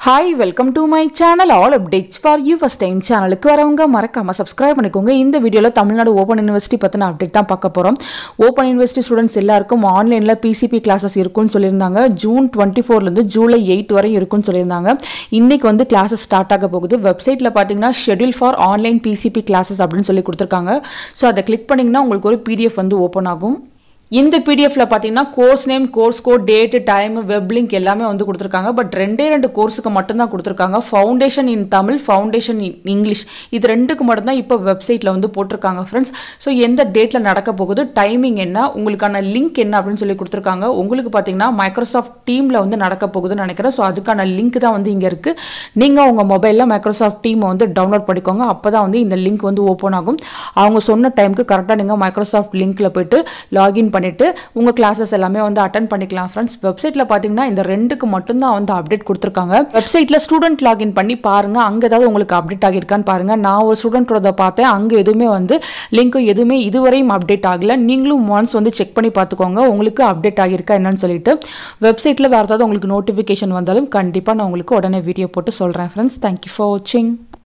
hi welcome to my channel all updates for you first time சேனலுக்கு வரவங்க மறக்காம subscribe பண்ணிக்கோங்க இந்த வீடியோவில் தமிழ்நாடு ஓப்பன் யூனிவர்சிட்டி பற்றின அப்டேட் தான் பார்க்க போகிறோம் ஓப்பன் யூனிவர்சிட்டி ஸ்டூடெண்ட்ஸ் எல்லாருக்கும் ஆன்லைனில் பிசிபி கிளாஸஸ் இருக்கும்னு சொல்லியிருந்தாங்க ஜூன் டுவெண்ட்டி ஃபோர்லேருந்து ஜூலை எயிட் வரை இருக்கும்னு சொல்லியிருந்தாங்க இன்னைக்கு வந்து கிளாஸஸ் ஸ்டார்ட் ஆக போகுது வெப்சைட்டில் பார்த்தீங்கன்னா schedule for online PCP classes அப்படின்னு சொல்லி கொடுத்துருக்காங்க ஸோ அதை கிளிக் பண்ணிங்கன்னா உங்களுக்கு ஒரு பிடிஎஃப் வந்து ஓப்பன் ஆகும் இந்த பிடிஎஃப்ல பார்த்தீங்கன்னா course name course code date time web link எல்லாமே வந்து கொடுத்துருக்காங்க பட் ரெண்டே ரெண்டு கோர்ஸுக்கு மட்டும்தான் கொடுத்துருக்காங்க foundation in Tamil foundation in English இது ரெண்டுக்கு மட்டும்தான் இப்போ வெப்சைட்டில் வந்து போட்டிருக்காங்க ஃப்ரெண்ட்ஸ் ஸோ எந்த டேட்டில் நடக்க போகுது டைமிங் என்ன உங்களுக்கான லிங்க் என்ன அப்படின்னு சொல்லி கொடுத்துருக்காங்க உங்களுக்கு பார்த்தீங்கன்னா மைக்ரோசாஃப்ட் டீமில் வந்து நடக்க போகுதுன்னு நினைக்கிறேன் ஸோ அதுக்கான லிங்க் தான் வந்து இங்கே இருக்குது நீங்கள் உங்கள் மொபைலில் மைக்ரோசாஃப்ட் டீமை வந்து டவுன்லோட் பண்ணிக்கோங்க அப்போ தான் வந்து இந்த லிங்க் வந்து ஓப்பன் ஆகும் அவங்க சொன்ன டைமுக்கு கரெக்டாக நீங்கள் மைக்ரோசாஃப்ட் லிங்க்கில் போயிட்டு லாகின் பண்ணிவிட்டு உங்கள் கிளாஸஸ் எல்லாமே வந்து அட்டன் பண்ணிக்கலாம் ஃப்ரெண்ட்ஸ் வெப்சைட்டில் பார்த்தீங்கன்னா இந்த ரெண்டுக்கு மட்டும்தான் வந்து அப்டேட் கொடுத்துருக்காங்க வெப்சைட்டில் ஸ்டூடெண்ட் லாகின் பண்ணி பாருங்கள் அங்கே ஏதாவது உங்களுக்கு அப்டேட் ஆகியிருக்கான்னு பாருங்கள் நான் ஒரு ஸ்டூடெண்ட்டோட பார்த்தேன் அங்கே எதுவுமே வந்து லிங்க் எதுவுமே இதுவரையும் அப்டேட் ஆகலை நீங்களும் ஒன்ஸ் வந்து செக் பண்ணி பார்த்துக்கோங்க உங்களுக்கு அப்டேட் ஆகியிருக்கா என்னன்னு சொல்லிட்டு வெப்சைட்டில் வேறு ஏதாவது உங்களுக்கு நோட்டிஃபிகேஷன் வந்தாலும் கண்டிப்பாக நான் உங்களுக்கு உடனே வீடியோ போட்டு சொல்கிறேன் ஃப்ரெண்ட்ஸ் தேங்க்யூ ஃபார் வாட்சிங்